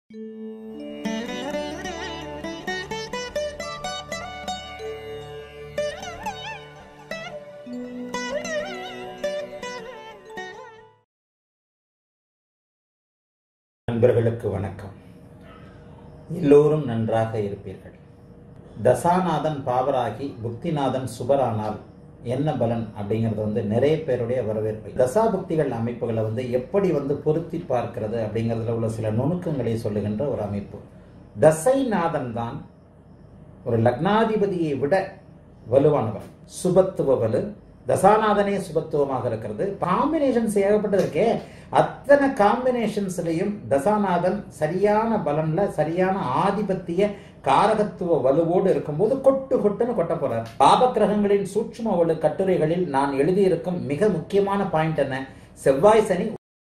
நண்பர்களுக்கு வணக்கம் எல்லோரும் நன்றாக இருப்பீர்கள் தசாநாதன் பாவராகி புக்திநாதன் சுபரானால் என்ன பலன் அப்படிங்கிறது வந்து நிறைய பேருடைய வரவேற்பு தசா புக்திகள் அமைப்புகளை வந்து எப்படி வந்து பொருத்தி பார்க்கிறது அப்படிங்கிறதுல உள்ள சில நுணுக்கங்களை சொல்லுகின்ற ஒரு அமைப்பு தசைநாதன் தான் ஒரு லக்னாதிபதியை விட வலுவானவர் சுபத்துவ வலு தசாநாதனே சுபத்துவமாக இருக்கிறது காம்பினேஷன்ஸ் ஏகப்பட்டது இருக்கே அத்தனை காம்பினேஷன்ஸ்லையும் தசாநாதன் சரியான பலன்ல சரியான ஆதிபத்திய காரகத்துவ வலுவோடு இருக்கும்போது கொட்டு கொட்டுன்னு கொட்ட போறார் பாபக்கிரகங்களின் சூட்சும வலு கட்டுரைகளில் நான் எழுதியிருக்கும் மிக முக்கியமான பாயிண்ட் என்ன செவ்வாய் சனி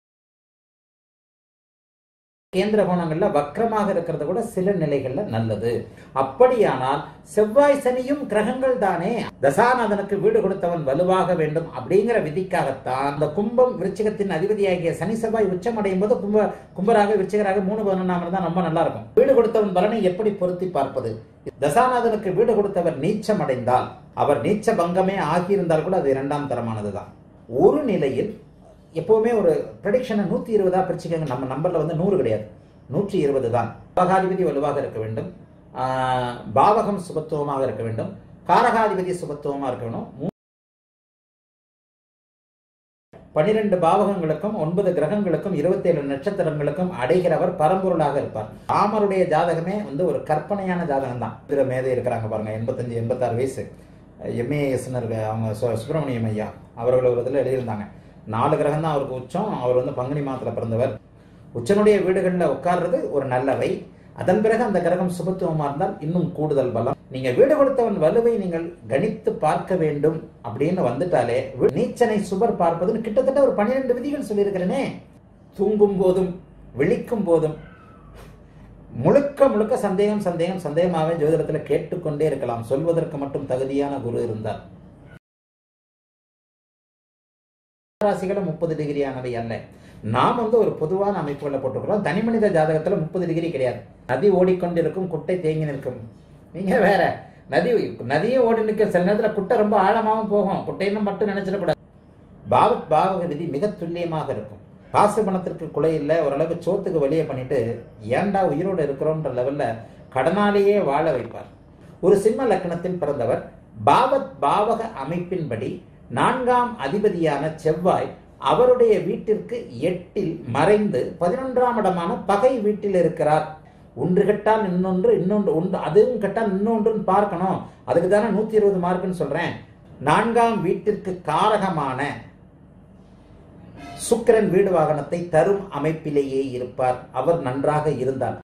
கேந்திர கோணங்கள்ல வக்ரமாக இருக்கிறது கூட சில நிலைகள்ல நல்லது அப்படியானால் செவ்வாய் சனியும் கிரகங்கள் தானே தசாநாதனுக்கு வீடு கொடுத்தவன் வலுவாக வேண்டும் அப்படிங்கிற விதிக்காகத்தான் அந்த கும்பம் விருச்சிகத்தின் அதிபதியாகிய சனி செவ்வாய் உச்சம் அடையும் போது கும்ப கும்பராக விருச்சிகராக மூணு பதினொன்றாம் இருந்தா ரொம்ப நல்லா இருக்கும் வீடு கொடுத்தவன் பலனை எப்படி பொருத்தி பார்ப்பது தசாநாதனுக்கு வீடு கொடுத்தவர் நீச்சம் அடைந்தால் அவர் நீச்ச பங்கமே ஆகியிருந்தால் கூட அது இரண்டாம் தரமானதுதான் ஒரு நிலையில் எப்பவுமே ஒரு ப்ரெடிக்ஷனை நூற்றி இருபதா பிரிச்சுக்கோங்க நம்ம நம்பர்ல வந்து நூறு கிடையாது நூற்றி இருபது தான் பாகாதிபதி வலுவாக இருக்க வேண்டும் ஆஹ் பாவகம் சுபத்துவமாக இருக்க வேண்டும் காரகாதிபதி சுபத்துவமாக இருக்க வேண்டும் மூ- பனிரெண்டு பாவகங்களுக்கும் ஒன்பது கிரகங்களுக்கும் இருபத்தேழு நட்சத்திரங்களுக்கும் அடைகிறவர் பரம்பொருளாக இருப்பார் ராமருடைய ஜாதகமே வந்து ஒரு கற்பனையான ஜாதகம் தான் இதில் மேதை இருக்கிறாங்க பாருங்க எண்பத்தஞ்சு எண்பத்தாறு வயசு எம்ஏஎஸ்னு இருக்க அவங்க சு- சுப்பிரமணியம் ஐயா அவர்கள் ஒரு இதில் எழுதியிருந்தாங்க நாலு கிரகம் தான் அவருக்கு உச்சம் அவர் வந்து பங்குனி மாதத்தில் பிறந்தவர் உச்சனுடைய வீடுகளில் உட்கார்றது ஒரு நல்லவை அதன் பிறகு அந்த கிரகம் சுபத்துவமா இருந்தால் இன்னும் கூடுதல் பலம் நீங்க வீடு கொடுத்தவன் வலுவை நீங்கள் கணித்து பார்க்க வேண்டும் அப்படின்னு வந்துட்டாலே வீ- நீச்சனை சுபர் பார்ப்பதுன்னு கிட்டத்தட்ட ஒரு பன்னிரெண்டு விதிகள் சொல்லியிருக்கிறேனே தூங்கும் போதும் விழிக்கும் போதும் முழுக்க முழுக்க சந்தேகம் சந்தேகம் சந்தேகமாவே ஜோதிடத்துல கேட்டுக்கொண்டே இருக்கலாம் சொல்வதற்கு மட்டும் தகுதியான குரு இருந்தார் ராசிகளும் முப்பது டிகிரியானவை அல்ல நாம் வந்து ஒரு பொதுவான அமைப்புகளை போட்டுக்கிறோம் தனி மனித ஜாதகத்துல முப்பது டிகிரி கிடையாது நதி ஓடிக்கொண்டிருக்கும் குட்டை தேங்கி நிற்கும் நீங்க வேற நதி நதியும் ஓடி நிற்க சில நேரத்துல குட்டை ரொம்ப ஆழமாவும் போகும் குட்டைன்னு மட்டும் நினைச்சிடக்கூடாது பாவத் பாவக விதி மிக துல்லியமாக இருக்கும் காசு பணத்திற்கு குலை இல்லை ஓரளவு சோத்துக்கு வெளியே பண்ணிட்டு ஏன்டா உயிரோடு இருக்கிறோன்ற லெவல்ல கடனாலேயே வாழ வைப்பார் ஒரு சிம்ம லக்னத்தில் பிறந்தவர் பாவத் பாவக அமைப்பின்படி நான்காம் அதிபதியான செவ்வாய் அவருடைய வீட்டிற்கு எட்டில் மறைந்து பதினொன்றாம் இடமான பகை வீட்டில் இருக்கிறார் ஒன்று கெட்டால் இன்னொன்று இன்னொன்று ஒன்று அதுவும் கெட்டால் இன்னொன்றுன்னு பார்க்கணும் அதுக்கு தானே நூத்தி இருபது மார்க்குன்னு சொல்றேன் நான்காம் வீட்டிற்கு காரகமான சுக்கிரன் வீடு வாகனத்தை தரும் அமைப்பிலேயே இருப்பார் அவர் நன்றாக இருந்தார்